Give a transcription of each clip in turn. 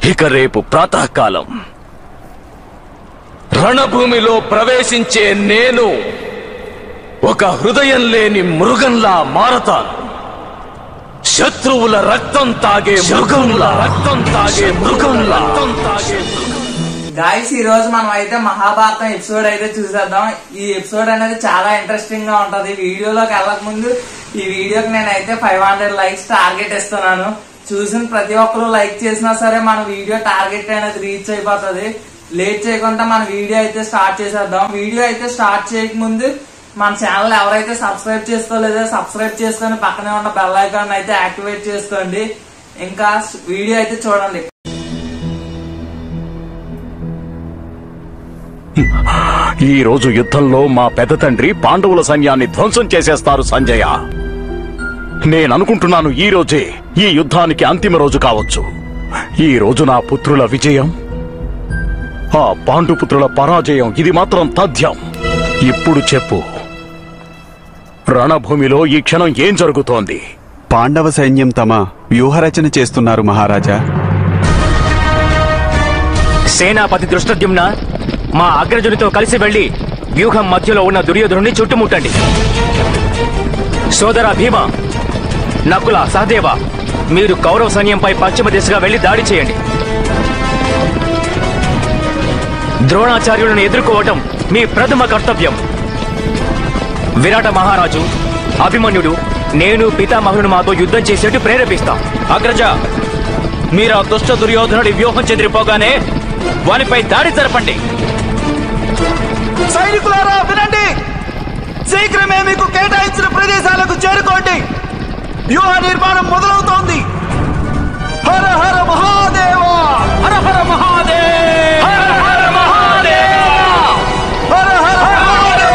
ఇక రేపు ప్రాతకాలం రణభూమిలో ప్రవేశించే నేను ఒక హృదయం లేని మృగంలా మారతాను శత్రువుల రక్తం తాగే మృగంలా రక్తం తాగే మృగంలా రక్తం తాగే గాయస్ ఈ రోజు మనం అయితే మహాభారతం ఎపిసోడ్ అయితే చూసేద్దాం ఈ ఎపిసోడ్ అనేది చాలా ఇంట్రెస్టింగ్ గా ఉంటది వీడియోలోకి వెళ్ళక ముందు ఈ వీడియోకి నేనైతే ఫైవ్ హండ్రెడ్ లైక్స్ టార్గెట్ ఇస్తున్నాను చూసిన ప్రతి ఒక్కరు లైక్ చేసినా సరే మన వీడియో టార్గెట్ అనేది రీచ్ అయిపోతుంది లేట్ చేయకుండా మన వీడియో అయితే స్టార్ట్ చేసేద్దాం వీడియో అయితే స్టార్ట్ చేయక ముందు మన ఛానల్ ఎవరైతే సబ్స్క్రైబ్ చేసుకోలేదో సబ్స్క్రైబ్ చేసుకొని పక్కనే ఉన్న బెల్ ఐకాన్ అయితే యాక్టివేట్ చేసుకోండి ఇంకా వీడియో అయితే చూడండి ఈ రోజు యుద్ధంలో మా పెద్ద తండ్రి పాండవుల సైన్యాన్ని ధ్వంసం చేసేస్తారు సంజయ నేననుకుంటున్నాను ఈ రోజే ఈ యుద్ధానికి అంతిమ రోజు కావచ్చు ఈ రోజు నా పుత్రుల విజయం ఆ పాండుపుత్రుల పరాజయం ఇది మాత్రం తథ్యం ఇప్పుడు చెప్పు రణభూమిలో ఈ క్షణం ఏం జరుగుతోంది పాండవ సైన్యం తమ వ్యూహరచన చేస్తున్నారు మహారాజా సేనాపతి దృష్టద్యుమ్న మా అగ్రజునితో కలిసి వెళ్లి వ్యూహం మధ్యలో ఉన్న దుర్యోధనుని చుట్టుముట్టండి సోదర భీమ నకుల సహదేవ మీరు కౌరవ సైన్యంపై పశ్చిమ దిశగా వెళ్లి దాడి చేయండి ద్రోణాచార్యులను ఎదుర్కోవటం మీ ప్రథమ కర్తవ్యం విరాట మహారాజు అభిమన్యుడు నేను పితామహులను మాతో యుద్ధం చేసేట్టు ప్రేరేపిస్తాం అగ్రజ మీరు ఆ దుష్ట దుర్యోధనుడి వ్యూహం చెదిరిపోగానే వానిపై దాడి జరపండి సైనికులారా వినండి శీఘ్రమే మీకు కేటాయించిన ప్రదేశాలకు చేరుకోండి వ్యూహ నిర్మాణం మొదలవుతోంది హర హర మహాదేవ హర హర మహాదేవ హర హర మహాదేవ హర హర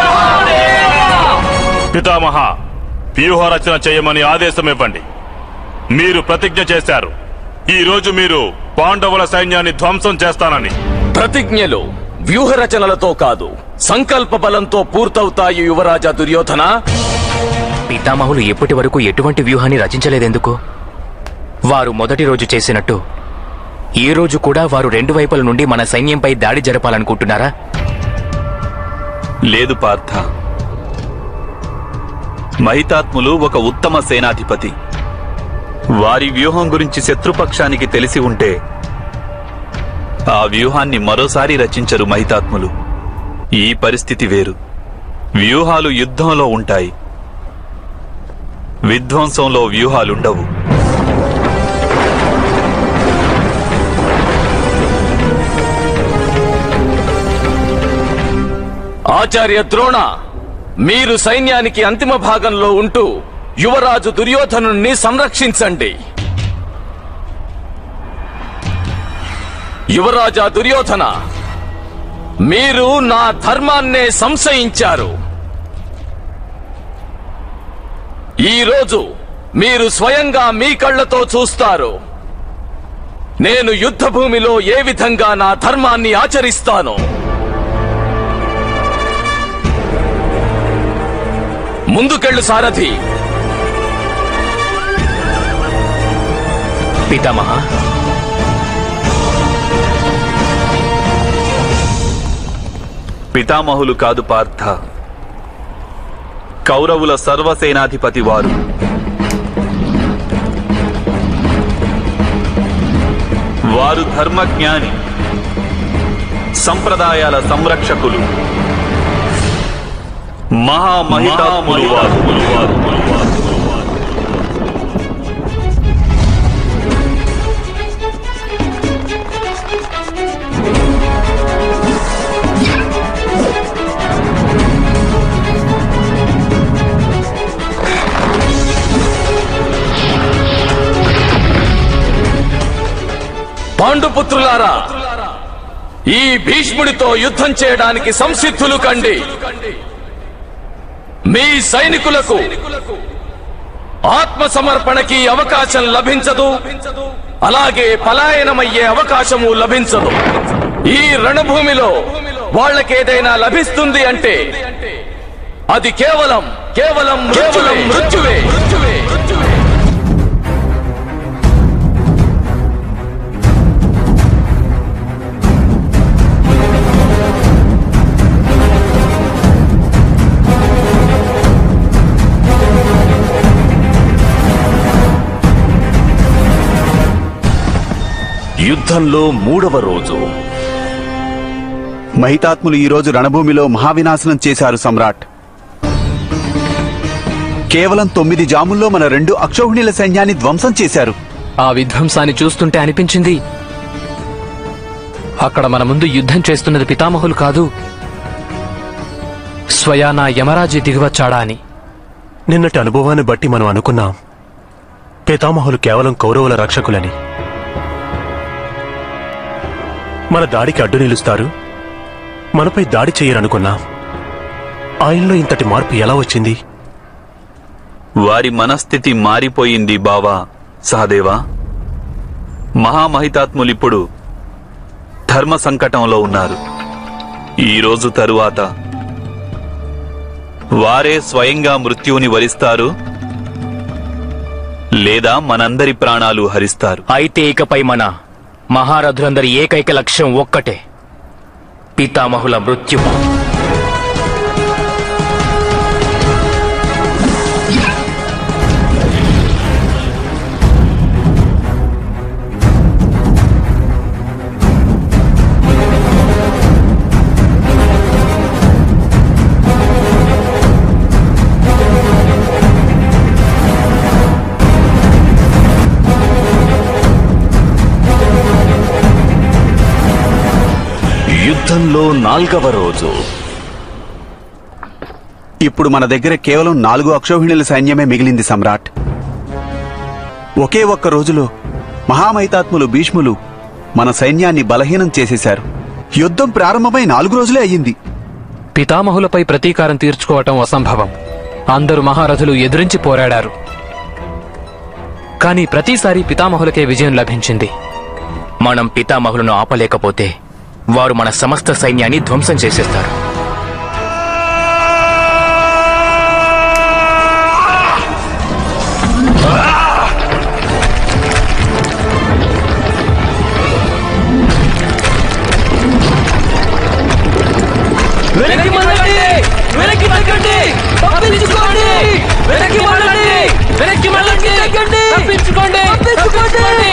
పితామహ వ్యూహ రచన చేయమని ఆదేశం ఇవ్వండి మీరు ప్రతిజ్ఞ చేశారు ఈ రోజు మీరు పాండవుల సైన్యాన్ని ధ్వంసం చేస్తానని ప్రతిజ్ఞలు వ్యూహరచనలతో కాదు సంకల్ప బలంతో పూర్తవుతాయి యువరాజా దుర్యోధన పితామహులు ఎప్పటి వరకు ఎటువంటి వ్యూహాన్ని రచించలేదెందుకు వారు మొదటి రోజు చేసినట్టు ఈ రోజు కూడా వారు రెండు వైపుల నుండి మన సైన్యంపై దాడి జరపాలనుకుంటున్నారా లేదు పార్థ మహితాత్ములు ఒక ఉత్తమ సేనాధిపతి వారి వ్యూహం గురించి శత్రుపక్షానికి తెలిసి ఉంటే ఆ వ్యూహాన్ని మరోసారి రచించరు మహితాత్ములు ఈ పరిస్థితి వేరు వ్యూహాలు యుద్ధంలో ఉంటాయి విధ్వంసంలో వ్యూహాలుండవు ఆచార్య ద్రోణ మీరు సైన్యానికి అంతిమ భాగంలో ఉంటూ యువరాజు దుర్యోధను సంరక్షించండి యువరాజా దుర్యోధన మీరు నా ధర్మాన్నే సంశయించారు ఈ రోజు మీరు స్వయంగా మీ కళ్ళతో చూస్తారు నేను యుద్ధ భూమిలో ఏ విధంగా నా ధర్మాన్ని ఆచరిస్తాను ముందుకెళ్ళు సారథి పితామహ పితామహులు కాదు పార్థ కౌరవుల సర్వసేనాధిపతి వారు వారు ధర్మజ్ఞాని సంప్రదాయాల సంరక్షకులు మహామహితాత్ములు వారు పాండుపుత్రులారా ఈ భీష్ముడితో యుద్ధం చేయడానికి సంసిద్ధులు కండి మీ సైనికులకు ఆత్మ సమర్పణకి అవకాశం లభించదు అలాగే పలాయనమయ్యే అవకాశము లభించదు ఈ రణభూమిలో వాళ్ళకేదైనా లభిస్తుంది అంటే అది కేవలం కేవలం కేవలం మృత్యువే మృత్యువే యుద్ధంలో మూడవ రోజు మహితాత్ములు ఈ రోజు రణభూమిలో మహావినాశనం చేశారు సమ్రాట్ కేవలం తొమ్మిది జాముల్లో మన రెండు అక్షౌహిణీల సైన్యాన్ని ధ్వంసం చేశారు ఆ విధ్వంసాన్ని చూస్తుంటే అనిపించింది అక్కడ మన ముందు యుద్ధం చేస్తున్నది పితామహులు కాదు స్వయానా యమరాజీ దిగివచ్చాడా అని నిన్నటి అనుభవాన్ని బట్టి మనం అనుకున్నాం పితామహులు కేవలం కౌరవుల రక్షకులని మన దాడికి అడ్డు నిలుస్తారు మనపై దాడి చేయరనుకున్నాం ఆయనలో ఇంతటి మార్పు ఎలా వచ్చింది వారి మనస్థితి మారిపోయింది బావా సహదేవా మహామహితాత్ములిప్పుడు ధర్మ సంకటంలో ఉన్నారు ఈ రోజు తరువాత వారే స్వయంగా మృత్యువుని వరిస్తారు లేదా మనందరి ప్రాణాలు హరిస్తారు అయితే ఇకపై మన మహారథులందరి ఏకైక లక్ష్యం ఒక్కటే పితామహుల మృత్యువు యుద్ధంలో నాల్గవ రోజు ఇప్పుడు మన దగ్గర కేవలం నాలుగు అక్షౌహిణీల సైన్యమే మిగిలింది సమ్రాట్ ఒకే ఒక్క రోజులో మహామైతాత్ములు భీష్ములు మన సైన్యాన్ని బలహీనం చేసేశారు యుద్ధం ప్రారంభమై నాలుగు రోజులే అయ్యింది పితామహులపై ప్రతీకారం తీర్చుకోవటం అసంభవం అందరు మహారథులు ఎదిరించి పోరాడారు కానీ ప్రతిసారి పితామహులకే విజయం లభించింది మనం పితామహులను ఆపలేకపోతే వారు మన సమస్త సైన్యాన్ని ధ్వంసం చేసేస్తారు వెనక్కి మళ్ళండి వెనక్కి మళ్ళండి తప్పించుకోండి వెనక్కి మళ్ళండి వెనక్కి మళ్ళండి తప్పించుకోండి తప్పించుకోండి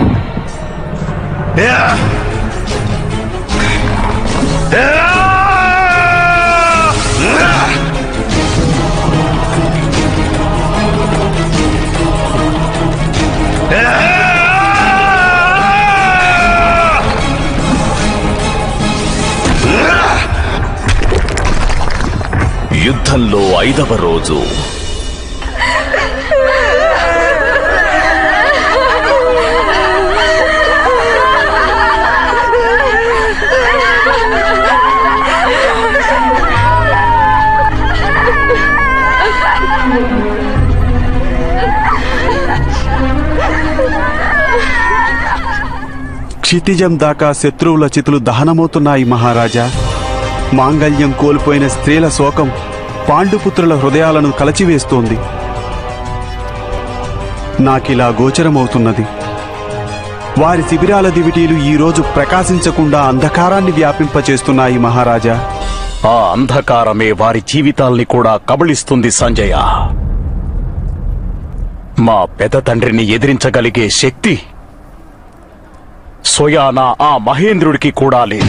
యుద్ధంలో ఐదవ రోజు క్షితిజం దాకా శత్రువుల చితులు దహనమవుతున్నాయి మహారాజా మాంగల్యం కోల్పోయిన స్త్రీల శోకం పాండుపుత్రుల హృదయాలను కలచివేస్తోంది నాకిలా గోచరమవుతున్నది వారి శిబిరాల దివిటీలు ఈ రోజు ప్రకాశించకుండా అంధకారాన్ని వ్యాపింపచేస్తున్నాయి మహారాజా ఆ అంధకారమే వారి జీవితాల్ని కూడా కబళిస్తుంది సంజయ మా పెద్ద తండ్రిని ఎదిరించగలిగే శక్తి స్వయాన ఆ మహేంద్రుడికి కూడా లేదు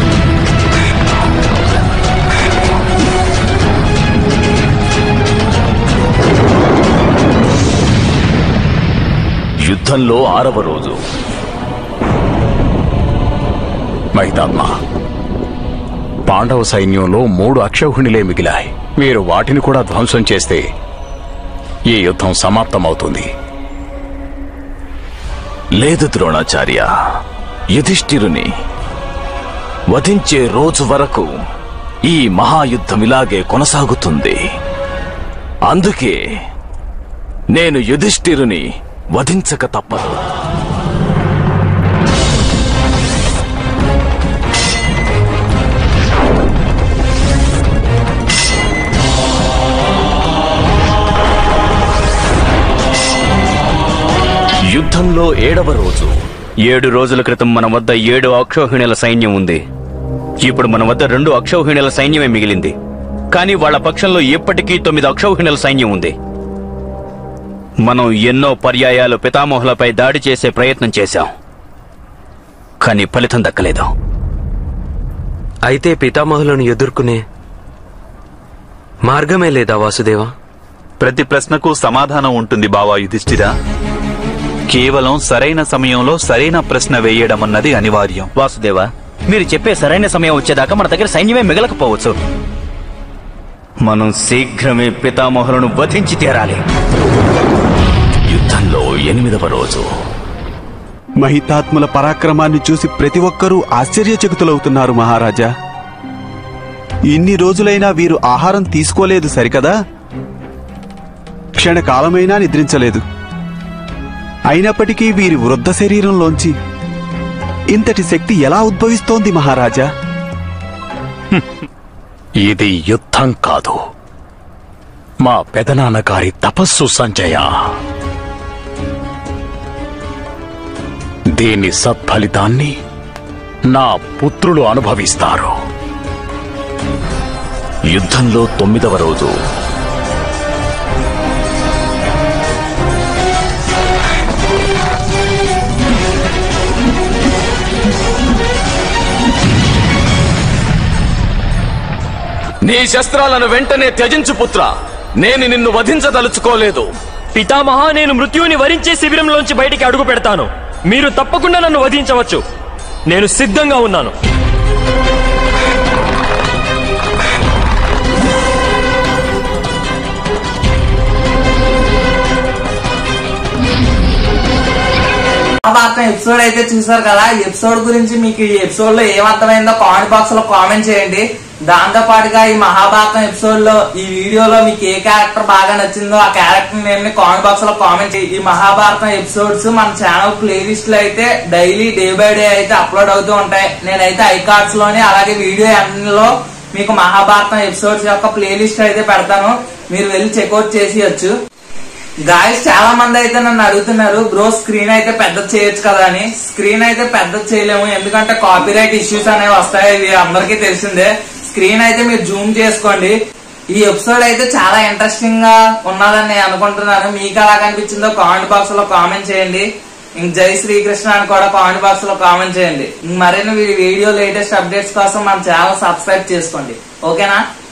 యుద్ధంలో ఆరవ రోజు మైదాత్మ పాండవ సైన్యంలో మూడు అక్షౌహిణులే మిగిలాయి మీరు వాటిని కూడా ధ్వంసం చేస్తే ఈ యుద్ధం సమాప్తమవుతుంది లేదు ద్రోణాచార్య యుధిష్ఠిరుని వధించే రోజు వరకు ఈ మహాయుద్ధం ఇలాగే కొనసాగుతుంది అందుకే నేను యుధిష్ఠిరుని వధించక తప్పదు యుద్ధంలో ఏడవ రోజు ఏడు రోజుల క్రితం మన వద్ద ఏడు అక్షౌహిణుల సైన్యం ఉంది ఇప్పుడు మన వద్ద రెండు అక్షౌహిణుల సైన్యమే మిగిలింది కానీ వాళ్ళ పక్షంలో ఇప్పటికీ తొమ్మిది అక్షౌహిణుల సైన్యం ఉంది మనం ఎన్నో పర్యాయాలు పితామహులపై దాడి చేసే ప్రయత్నం చేశాం కానీ ఫలితం దక్కలేదు అయితే పితామహులను ఎదుర్కొనే మార్గమే లేదా వాసుదేవా ప్రతి ప్రశ్నకు సమాధానం ఉంటుంది బావా యుధిష్ఠిరా కేవలం సరైన సమయంలో సరైన ప్రశ్న వేయడం అన్నది అనివార్యం వాసుదేవ మీరు చెప్పే సరైన సమయం వచ్చేదాకా మన దగ్గర సైన్యమే మిగలకపోవచ్చు మనం శీఘ్రమే పితామహులను వధించి తీరాలి యుద్ధంలో ఎనిమిదవ రోజు మహితాత్ముల పరాక్రమాన్ని చూసి ప్రతి ఒక్కరూ ఆశ్చర్యచకితులవుతున్నారు మహారాజా ఇన్ని రోజులైనా వీరు ఆహారం తీసుకోలేదు సరికదా క్షణకాలమైనా నిద్రించలేదు అయినప్పటికీ వీరి వృద్ధ శరీరంలోంచి ఇంతటి శక్తి ఎలా ఉద్భవిస్తోంది మహారాజా ఇది యుద్ధం కాదు మా పెదనాన్నగారి తపస్సు సంజయ దీని సత్ఫలితాన్ని నా పుత్రులు అనుభవిస్తారు యుద్ధంలో తొమ్మిదవ రోజు నీ శస్త్రాలను వెంటనే త్యజించు పుత్ర నేను నిన్ను వధించదలుచుకోలేదు పితామహ నేను మృత్యువుని వరించే శిబిరంలోంచి బయటికి అడుగు పెడతాను మీరు తప్పకుండా నన్ను వధించవచ్చు నేను సిద్ధంగా ఉన్నాను మహాభారతం ఎపిసోడ్ అయితే చూసారు కదా ఈ ఎపిసోడ్ గురించి మీకు ఈ ఎపిసోడ్ లో ఏమర్థమైందో కామెంట్ బాక్స్ లో కామెంట్ చేయండి దాంతో పాటుగా ఈ మహాభారతం ఎపిసోడ్ లో ఈ వీడియోలో మీకు ఏ క్యారెక్టర్ బాగా నచ్చిందో ఆ క్యారెక్టర్ నేను కామెంట్ బాక్స్ లో కామెంట్ చేయండి ఈ మహాభారతం ఎపిసోడ్స్ మన ఛానల్ ప్లేలిస్ట్ లో అయితే డైలీ డే బై డే అయితే అప్లోడ్ అవుతూ ఉంటాయి నేనైతే ఐకార్డ్స్ లోని అలాగే వీడియో ఎండ్లో మీకు మహాభారతం ఎపిసోడ్స్ యొక్క ప్లేలిస్ట్ అయితే పెడతాను మీరు వెళ్ళి చెక్అవుట్ చేసేయచ్చు గాయస్ చాలా మంది అయితే నన్ను అడుగుతున్నారు బ్రో స్క్రీన్ అయితే పెద్ద చేయొచ్చు కదా అని స్క్రీన్ అయితే పెద్ద చేయలేము ఎందుకంటే కాపీరైట్ ఇష్యూస్ అనేవి వస్తాయి ఇది అందరికీ తెలిసిందే స్క్రీన్ అయితే మీరు జూమ్ చేసుకోండి ఈ ఎపిసోడ్ అయితే చాలా ఇంట్రెస్టింగ్ గా ఉన్నదని నేను అనుకుంటున్నాను మీకు ఎలా కనిపించిందో కామెంట్ బాక్స్ లో కామెంట్ చేయండి ఇంక జై శ్రీకృష్ణ అని కూడా కామెంట్ బాక్స్ లో కామెంట్ చేయండి ఇంక మరిన్ని వీడియో లేటెస్ట్ అప్డేట్స్ కోసం మన ఛానల్ సబ్స్క్రైబ్ చేసుకోండి ఓకేనా